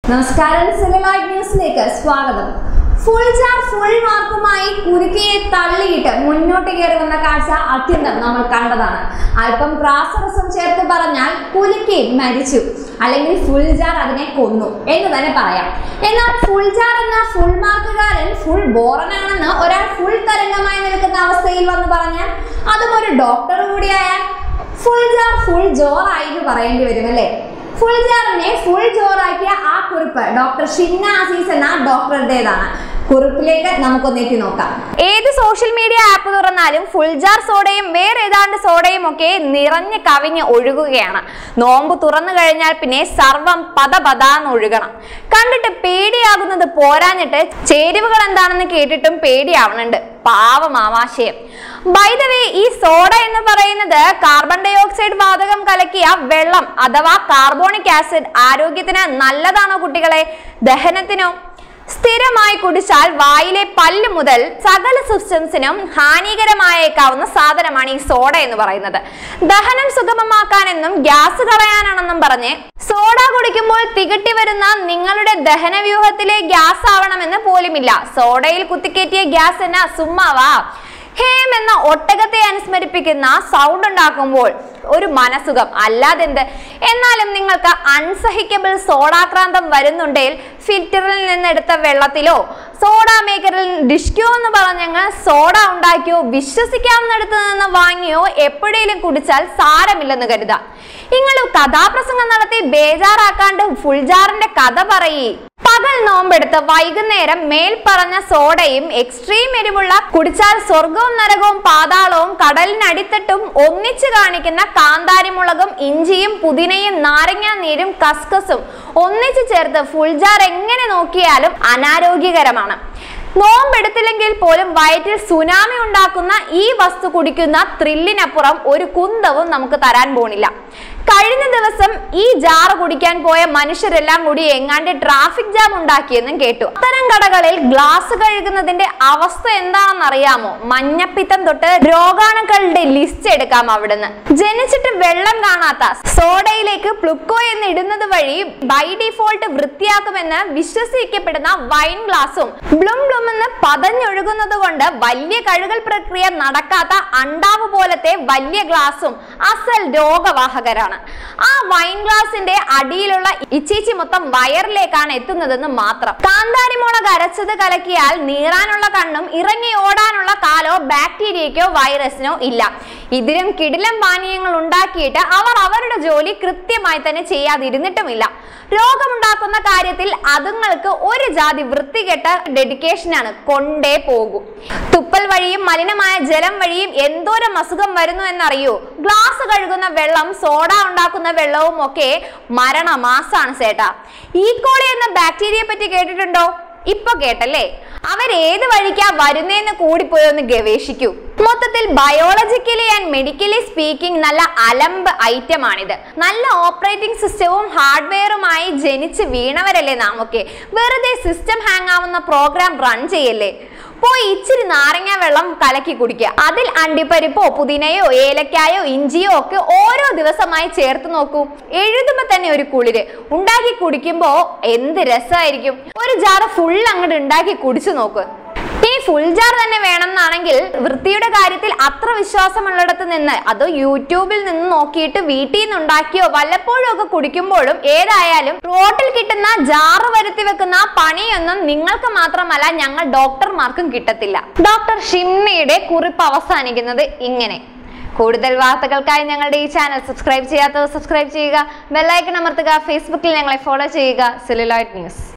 നമസ്കാരം സെലലോയിഡ് ന്യൂസിലേക്ക് സ്വാഗതം ഫുൾ ജാർ ഫുൾ മാർക്കുമായി കുരുക്കിയെ തള്ളിയിട്ട് മുന്നോട്ട് കയറി വന്ന കാഴ്ച അത്യന്തം നമ്മൾ കണ്ടതാണ് അല്പം പ്രാസരസം ചേർത്ത് പറഞ്ഞാൽ കുലുക്കി മരിച്ചു അല്ലെങ്കിൽ ഫുൾ ജാർ അതിനെ കൊന്നു എന്ന് തന്നെ പറയാം എന്നാൽ ഫുൾ ജാർ എന്ന ഫുൾ മാർക്കുകാരൻ ഫുൾ ബോറനാണെന്ന് ഒരാൾ ഫുൾ തരംഗമായി നിൽക്കുന്ന അവസ്ഥയിൽ വന്ന് പറഞ്ഞാൽ അതും ഒരു ഡോക്ടർ കൂടിയായാൽ ഫുൾ ജാർ ഫുൾ ജോറായി എന്ന് പറയേണ്ടി വരും അല്ലേ ഫുൾ ജാറിനെ ഫുൾ ജോറാക്കിയ ആ കുറിപ്പ് ഡോക്ടർ ഷിന്ന അസീസ് എന്ന ഡോക്ടറുടേതാണ് കുറിപ്പിലേക്ക് നമുക്കൊന്ന് എത്തി നോക്കാം ഏത് സോഷ്യൽ മീഡിയ ആപ്പ് തുറന്നാലും ഫുൾ ജാർ സോഡയും വേറെ ഏതാണ്ട് സോഡയും ഒക്കെ നിറഞ്ഞ് കവിഞ്ഞ് ഒഴുകുകയാണ് നോമ്പ് തുറന്നു കഴിഞ്ഞാൽ പിന്നെ സർവം പദ പതാന്ന് ഒഴുകണം കണ്ടിട്ട് പേടിയാകുന്നത് പോരാഞ്ഞിട്ട് ചേരുവകൾ എന്താണെന്ന് കേട്ടിട്ടും പേടിയാവണുണ്ട് പാവം ആവാശയം ബൈ ദ വേ ഈ സോഡ എന്ന് പറയുന്നത് കാർബൺ ഡൈ ഓക്സൈഡ് വാതകം കലക്കിയ വെള്ളം അഥവാ കാർബോണിക് ആസിഡ് ആരോഗ്യത്തിന് നല്ലതാണോ കുട്ടികളെ ദഹനത്തിനോ സ്ഥിരമായി കുടിച്ചാൽ വായിലെ പല്ല് മുതൽ സകല സിസ്റ്റംസിനും ഹാനികരമായേക്കാവുന്ന സാധനമാണ് ഈ സോഡ എന്ന് പറയുന്നത് ദഹനം സുഗമമാക്കാനെന്നും ഗ്യാസ് കളയാനാണെന്നും പറഞ്ഞ് സോഡ കുടിക്കുമ്പോൾ തികട്ടി വരുന്ന നിങ്ങളുടെ ദഹന വ്യൂഹത്തിലെ ഗ്യാസ് ആവണമെന്ന് പോലുമില്ല സോഡയിൽ കുത്തിക്കേറ്റിയ ഗ്യാസ് എന്ന സുമ്മാവാ ഹേം എന്ന ഒട്ടകത്തെ അനുസ്മരിപ്പിക്കുന്ന സൗണ്ട് ഉണ്ടാക്കുമ്പോൾ ഒരു മനസുഖം അല്ലാതെന്ത് എന്നാലും നിങ്ങൾക്ക് അൺസഹിക്കബിൾ സോഡാക്രാന്തം വരുന്നുണ്ടെങ്കിൽ ഫിൽറ്ററിൽ നിന്നെടുത്ത വെള്ളത്തിലോ സോഡ മേക്കറിൽ ഡിഷ്കോ എന്ന് പറഞ്ഞങ്ങ് സോഡ ഉണ്ടാക്കിയോ വിശ്വസിക്കാവുന്നിടത്ത് നിന്ന് വാങ്ങിയോ എപ്പോഴേലും കുടിച്ചാൽ സാരമില്ലെന്ന് കരുതാം നിങ്ങൾ കഥാപ്രസംഗം നടത്തി ബേജാറാക്കാണ്ട് ഫുൾജാറിന്റെ കഥ പറയേ പകൽ നോമ്പെടുത്ത് വൈകുന്നേരം മേൽ പറഞ്ഞ സോഡയും എക്സ്ട്രീം എരിവുള്ള കുടിച്ചാൽ സ്വർഗവും നരകവും പാതാളവും കടലിനടിത്തട്ടും ഒന്നിച്ചു കാണിക്കുന്ന കാന്താരിമുളകും ഇഞ്ചിയും പുതിനയും നാരങ്ങാ നീരും കസ്കസും ഒന്നിച്ചു ചേർത്ത് ഫുൾജാർ എങ്ങനെ നോക്കിയാലും അനാരോഗ്യകരമാണ് നോമ്പെടുത്തില്ലെങ്കിൽ പോലും വയറ്റിൽ സുനാമി ഉണ്ടാക്കുന്ന ഈ വസ്തു കുടിക്കുന്ന ത്രില്ലിനപ്പുറം ഒരു കുന്തവും നമുക്ക് തരാൻ പോണില്ല കഴിഞ്ഞ ദിവസം ഈ ജാറ് കുടിക്കാൻ പോയ മനുഷ്യരെല്ലാം കൂടി എങ്ങാണ്ട് ട്രാഫിക് ജാം ഉണ്ടാക്കിയെന്നും കേട്ടു അത്തരം കടകളിൽ ഗ്ലാസ് കഴുകുന്നതിന്റെ അവസ്ഥ എന്താണെന്ന് അറിയാമോ മഞ്ഞപ്പിത്തം തൊട്ട് രോഗാണുക്കളുടെ ലിസ്റ്റ് എടുക്കാം അവിടുന്ന് ജനിച്ചിട്ട് വെള്ളം കാണാത്ത സോഡയിലേക്ക് പ്ലുക്കോ എന്ന് ഇടുന്നത് വഴി ബൈ ഡിഫോൾട്ട് വൃത്തിയാക്കുമെന്ന് വിശ്വസിക്കപ്പെടുന്ന വൈൻ ഗ്ലാസും ബ്ലും ബ്ലും എന്ന് പതഞ്ഞൊഴുകുന്നത് കൊണ്ട് വലിയ കഴുകൽ പ്രക്രിയ നടക്കാത്ത അണ്ടാവ് പോലത്തെ വലിയ ഗ്ലാസും അസൽ രോഗവാഹകരാണ് ആ വൈൻ ഗ്ലാസിന്റെ അടിയിലുള്ള ഇച്ചീച്ചി മൊത്തം വയറിലേക്കാണ് എത്തുന്നതെന്ന് മാത്രം കാന്താരി മുളക് അരച്ചത് കലക്കിയാൽ നീറാനുള്ള കണ്ണും ഇറങ്ങി ഓടാനുള്ള കാലോ ബാക്ടീരിയക്കോ വൈറസിനോ ഇല്ല ഇതിലും കിടിലം പാനീയങ്ങൾ ഉണ്ടാക്കിയിട്ട് അവർ അവരുടെ ജോലി കൃത്യമായി തന്നെ ചെയ്യാതിരുന്നിട്ടുമില്ല രോഗമുണ്ടാക്കുന്ന കാര്യത്തിൽ അതുങ്ങൾക്ക് ഒരു ജാതി വൃത്തികെട്ട ഡെഡിക്കേഷനാണ് കൊണ്ടേ പോകും തുപ്പൽ വഴിയും മലിനമായ ജലം വഴിയും എന്തോരം അസുഖം വരുന്നു എന്നറിയോ ഗ്ലാസ് കഴുകുന്ന വെള്ളം സോഡ ഉണ്ടാക്കുന്ന വെള്ളവും ഒക്കെ മരണമാസാണ് ചേട്ടാ ഈക്കോളി എന്ന ബാക്ടീരിയയെ പറ്റി കേട്ടിട്ടുണ്ടോ ഇപ്പൊ കേട്ടല്ലേ അവരേത് വഴിക്കാ വരുന്നേന്ന് കൂടിപ്പോയി ഒന്ന് ഗവേഷിക്കൂ മൊത്തത്തിൽ ബയോളജിക്കലി ആൻഡ് മെഡിക്കലി സ്പീക്കിംഗ് നല്ല അലമ്പ് ഐറ്റം ആണിത് നല്ല ഓപ്പറേറ്റിംഗ് സിസ്റ്റവും ഹാർഡ്വെയറുമായി ജനിച്ച് വീണവരല്ലേ നാമൊക്കെ വെറുതെ സിസ്റ്റം ഹാങ് ആവുന്ന പ്രോഗ്രാം റൺ ചെയ്യല്ലേ പോയി ഇച്ചിരി നാരങ്ങ വെള്ളം കലക്കി കുടിക്കുക അതിൽ അണ്ടിപ്പരിപ്പോ പുതിനയോ ഏലക്കായോ ഇഞ്ചിയോ ഒക്കെ ഓരോ ദിവസമായി ചേർത്ത് നോക്കൂ എഴുതുമ്പോ തന്നെ ഒരു കുളിര് ഉണ്ടാക്കി കുടിക്കുമ്പോ എന്ത് രസമായിരിക്കും ഒരു ജാറ് ഫുൾ അങ്ങോട്ട് ഉണ്ടാക്കി കുടിച്ചു നോക്ക് ഈ ഫുൾ ജാർ തന്നെ വേണമെന്നാണെങ്കിൽ വൃത്തിയുടെ കാര്യത്തിൽ അത്ര വിശ്വാസമുള്ളിടത്ത് നിന്ന് അതോ യൂട്യൂബിൽ നിന്ന് നോക്കിയിട്ട് വീട്ടിൽ നിന്ന് ഉണ്ടാക്കിയോ വല്ലപ്പോഴും ഒക്കെ കുടിക്കുമ്പോഴും ഏതായാലും റോട്ടിൽ കിട്ടുന്ന ജാറ് വരുത്തി വെക്കുന്ന പണിയൊന്നും നിങ്ങൾക്ക് മാത്രമല്ല ഞങ്ങൾ ഡോക്ടർമാർക്കും കിട്ടത്തില്ല ഡോക്ടർ ഷിംനയുടെ കുറിപ്പ് അവസാനിക്കുന്നത് ഇങ്ങനെ കൂടുതൽ വാർത്തകൾക്കായി ഞങ്ങളുടെ ഈ ചാനൽ സബ്സ്ക്രൈബ് ചെയ്യാത്തവർ സബ്സ്ക്രൈബ് ചെയ്യുക ബെല്ലൈക്കൺ അമർത്തുക ഫേസ്ബുക്കിൽ ഞങ്ങളെ ഫോളോ ചെയ്യുക സെല്ലുലോയിഡ് ന്യൂസ്